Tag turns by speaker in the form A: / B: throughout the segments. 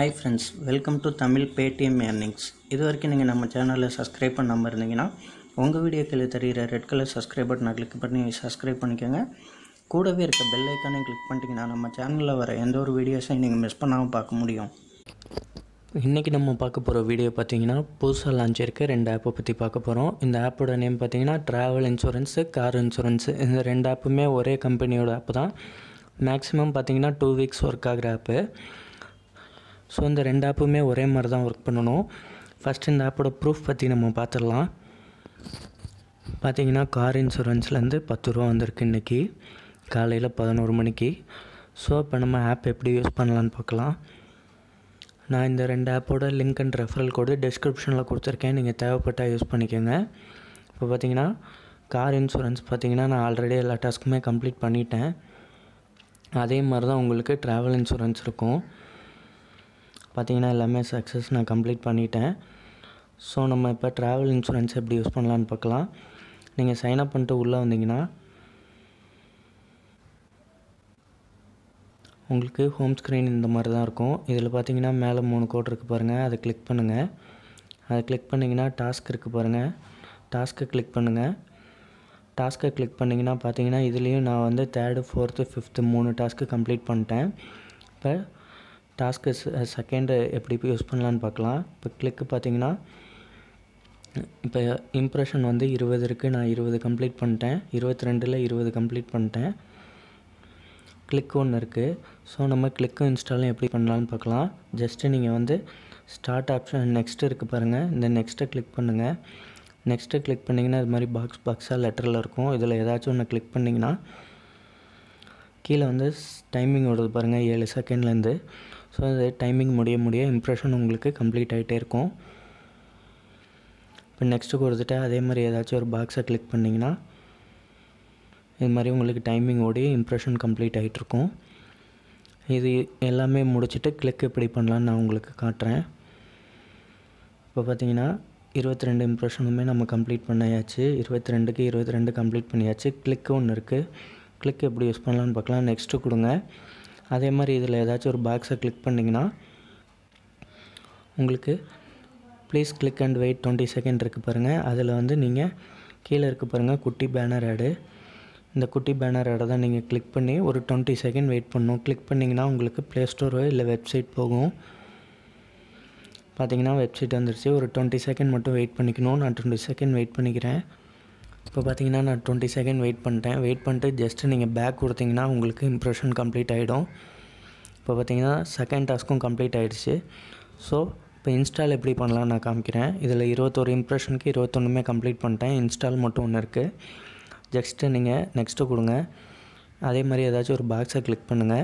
A: hi friends welcome to Tamil Paytm earnings இது வரைக்கும் நீங்கள் நம்ம சேனலில் சப்ஸ்கிரைப் பண்ணாமல் இருந்தீங்கன்னா உங்கள் வீடியோ கீழே தெரிகிற ரெட் கலர் சப்ஸ்கிரைப் பட்டனை கிளிக் பண்ணி சப்ஸ்கிரைப் பண்ணிக்கோங்க கூடவே இருக்க பெல் ஐக்கானை கிளிக் பண்ணிட்டீங்கன்னா நம்ம சேனலில் வர எந்த ஒரு வீடியோஸையும் நீங்கள் மிஸ் பண்ணாமல் பார்க்க முடியும்
B: இன்றைக்கி நம்ம பார்க்க போகிற வீடியோ பார்த்தீங்கன்னா புதுசாக லான்ச் இருக்க ரெண்டு ஆப்பை பற்றி பார்க்க போகிறோம் இந்த ஆப்போட நேம் பார்த்தீங்கன்னா ட்ராவல் இன்சூரன்ஸு கார் இன்சூரன்ஸு இந்த ரெண்டு ஆப்புமே ஒரே கம்பெனியோட ஆப் தான் மேக்ஸிமம் பார்த்தீங்கன்னா டூ வீக்ஸ் ஒர்க் ஆகிற ஆப்பு ஸோ இந்த ரெண்டு ஆப்புமே ஒரே மாதிரி தான் ஒர்க் பண்ணணும் ஃபஸ்ட் இந்த ஆப்போட ப்ரூஃப் பற்றி நம்ம பார்த்துடலாம் பார்த்தீங்கன்னா கார் இன்சூரன்ஸ்லேருந்து பத்து ரூபா வந்திருக்கு இன்றைக்கி காலையில் பதினோரு மணிக்கு ஸோ இப்போ நம்ம ஆப் எப்படி யூஸ் பண்ணலான்னு பார்க்கலாம் நான் இந்த ரெண்டு ஆப்போட லிங்க் அண்ட் ரெஃபரல் கோடு டிஸ்கிரிப்ஷனில் கொடுத்துருக்கேன் நீங்கள் தேவைப்பட்டால் யூஸ் பண்ணிக்கோங்க இப்போ பார்த்தீங்கன்னா கார் இன்சூரன்ஸ் பார்த்தீங்கன்னா நான் ஆல்ரெடி எல்லா டாஸ்க்குமே கம்ப்ளீட் பண்ணிட்டேன் அதே மாதிரி தான் உங்களுக்கு ட்ராவல் இன்சூரன்ஸ் இருக்கும் பார்த்தீங்கன்னா எல்லாமே சக்ஸஸ் நான் கம்ப்ளீட் பண்ணிட்டேன் ஸோ நம்ம இப்போ ட்ராவல் இன்சூரன்ஸ் எப்படி யூஸ் பண்ணலான்னு பார்க்கலாம் நீங்கள் சைன் அப் பண்ணிட்டு உள்ளே வந்தீங்கன்னா உங்களுக்கு ஹோம் ஸ்க்ரீன் இந்த மாதிரி தான் இருக்கும் இதில் பார்த்தீங்கன்னா மேலே மூணு கோட் இருக்குது பாருங்கள் அதை கிளிக் பண்ணுங்கள் அதை கிளிக் பண்ணிங்கன்னா டாஸ்க் இருக்குது பாருங்கள் டாஸ்க்கை கிளிக் பண்ணுங்கள் டாஸ்க்கை கிளிக் பண்ணிங்கன்னா பார்த்தீங்கன்னா இதுலேயும் நான் வந்து தேர்டு ஃபோர்த்து ஃபிஃப்த்து மூணு டாஸ்க்கு கம்ப்ளீட் பண்ணிட்டேன் இப்போ டாஸ்க்கு செகண்டு எப்படி யூஸ் பண்ணலான்னு பார்க்கலாம் இப்போ கிளிக்கு பார்த்தீங்கன்னா இப்போ இம்ப்ரெஷன் வந்து இருபது இருக்குது நான் இருபது கம்ப்ளீட் பண்ணிட்டேன் இருபத்தி ரெண்டில் இருபது கம்ப்ளீட் பண்ணிட்டேன் கிளிக் ஒன்று இருக்குது ஸோ நம்ம கிளிக்கும் இன்ஸ்டாலும் எப்படி பண்ணலான்னு பார்க்கலாம் ஜஸ்ட்டு நீங்கள் வந்து ஸ்டார்ட் ஆப்ஷன் நெக்ஸ்ட்டு இருக்குது பாருங்கள் இந்த நெக்ஸ்ட்டை கிளிக் பண்ணுங்கள் நெக்ஸ்ட்டு கிளிக் பண்ணிங்கன்னா இது மாதிரி பாக்ஸ் பாக்ஸாக லெட்டரில் இருக்கும் இதில் ஏதாச்சும் ஒன்று கிளிக் பண்ணிங்கன்னா கீழே வந்து டைமிங் வருது பாருங்கள் ஏழு செகண்ட்லேருந்து ஸோ அது டைமிங் முடிய முடிய இம்ப்ரெஷன் உங்களுக்கு கம்ப்ளீட் ஆகிட்டே இருக்கும் இப்போ நெக்ஸ்ட்டு கொடுத்துட்டு அதே மாதிரி ஏதாச்சும் ஒரு பாக்ஸை கிளிக் பண்ணிங்கன்னா இது மாதிரி உங்களுக்கு டைமிங் ஓடி இம்ப்ரெஷன் கம்ப்ளீட் ஆகிட்ருக்கும் இது எல்லாமே முடிச்சுட்டு கிளிக் எப்படி பண்ணலான்னு நான் உங்களுக்கு காட்டுறேன் இப்போ பார்த்தீங்கன்னா இருபத்தி ரெண்டு இம்ப்ரெஷனுமே நம்ம கம்ப்ளீட் பண்ணியாச்சு இருபத்தி ரெண்டுக்கு இருபத்தி ரெண்டு கம்ப்ளீட் பண்ணியாச்சு கிளிக்கு ஒன்று இருக்குது கிளிக் எப்படி யூஸ் பண்ணலான்னு பார்க்கலாம் நெக்ஸ்ட்டு கொடுங்க அதே மாதிரி இதில் ஏதாச்சும் ஒரு பாக்ஸை கிளிக் பண்ணிங்கன்னா உங்களுக்கு please click and wait twenty second இருக்குது பாருங்கள் அதில் வந்து நீங்கள் கீழே இருக்குது பாருங்கள் குட்டி பேனர் ஆடு இந்த குட்டி பேனர் ஆடை தான் நீங்கள் கிளிக் பண்ணி ஒரு டுவெண்ட்டி செகண்ட் வெயிட் பண்ணணும் கிளிக் பண்ணிங்கன்னா உங்களுக்கு ப்ளே ஸ்டோரோ இல்லை வெப்சைட் போகும் பார்த்தீங்கன்னா வெப்சைட் வந்துருச்சு ஒரு டுவெண்ட்டி செகண்ட் மட்டும் வெயிட் பண்ணிக்கணும் நான் டுவெண்ட்டி செகண்ட் வெயிட் பண்ணிக்கிறேன் இப்போ பார்த்தீங்கன்னா நான் டுவெண்ட்டி செகண்ட் வெயிட் பண்ணிட்டேன் வெயிட் பண்ணிட்டு ஜஸ்ட்டு நீங்கள் பேக் கொடுத்தீங்கன்னா உங்களுக்கு இம்ப்ரெஷன் கம்ப்ளீட் ஆகிடும் இப்போ பார்த்தீங்கன்னா செகண்ட் டாஸ்க்கும் கம்ப்ளீட் ஆகிடுச்சு ஸோ இப்போ இன்ஸ்டால் எப்படி பண்ணலாம்னு நான் காமிக்கிறேன் இதில் இருபத்தொரு இம்ப்ரெஷனுக்கு இருபத்தொன்றுமே கம்ப்ளீட் பண்ணிட்டேன் இன்ஸ்டால் மட்டும் ஒன்று இருக்குது ஜஸ்ட்டு நீங்கள் நெக்ஸ்ட்டு கொடுங்க அதே மாதிரி ஏதாச்சும் ஒரு பாக்ஸை கிளிக் பண்ணுங்கள்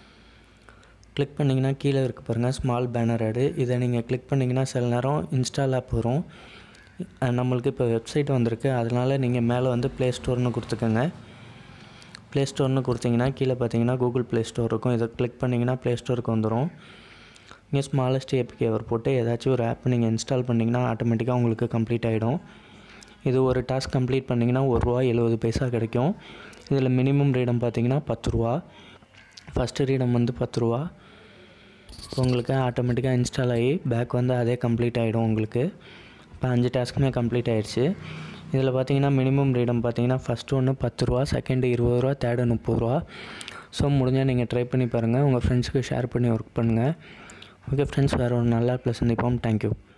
B: கிளிக் பண்ணிங்கன்னா கீழே இருக்க பாருங்கள் ஸ்மால் பேனர் ஆடு இதை நீங்கள் கிளிக் பண்ணிங்கன்னா சில நேரம் இன்ஸ்டால் ஆப் வரும் நம்மளுக்கு இப்போ வெப்சைட் வந்திருக்கு அதனால் நீங்கள் மேலே வந்து ப்ளே ஸ்டோர்னு கொடுத்துக்கோங்க ப்ளே ஸ்டோர்னு கொடுத்தீங்கன்னா கீழே பார்த்தீங்கன்னா கூகுள் ப்ளே ஸ்டோர் இருக்கும் இதை கிளிக் பண்ணிங்கன்னா ப்ளே ஸ்டோருக்கு வந்துடும் இங்கே ஸ்மாலஸ்ட் ஏபிகே அவர் போட்டு ஏதாச்சும் ஒரு ஆப் நீங்கள் இன்ஸ்டால் பண்ணிங்கன்னா ஆட்டோமேட்டிக்காக உங்களுக்கு கம்ப்ளீட் ஆகிடும் இது ஒரு டாஸ்க் கம்ப்ளீட் பண்ணிங்கன்னா ஒரு ரூபா எழுபது பைசா கிடைக்கும் இதில் மினிமம் ரீடம் பார்த்தீங்கன்னா பத்து ரூபா ஃபஸ்ட்டு ரீடம் வந்து பத்து ரூபா உங்களுக்கு ஆட்டோமேட்டிக்காக இன்ஸ்டால் ஆகி பேக் வந்து அதே கம்ப்ளீட் ஆகிடும் உங்களுக்கு இப்போ அஞ்சு டாஸ்க்குமே கம்ப்ளீட் ஆகிடுச்சு இதில் பார்த்தீங்கன்னா மினிமம் ரீடம் பார்த்தீங்கன்னா ஃபஸ்ட்டு ஒன்று பத்து ரூபா செகண்டு இருபது ரூபா தேர்டு முப்பது ரூபா ஸோ முடிஞ்சால் நீங்கள் ட்ரை பண்ணி பாருங்கள் உங்கள் ஃப்ரெண்ட்ஸுக்கு ஷேர் பண்ணி ஒர்க் பண்ணுங்கள் ஓகே ஃப்ரெண்ட்ஸ் வேறு ஒரு நல்ல ப்ளஸ் சந்திப்போம் தேங்க்யூ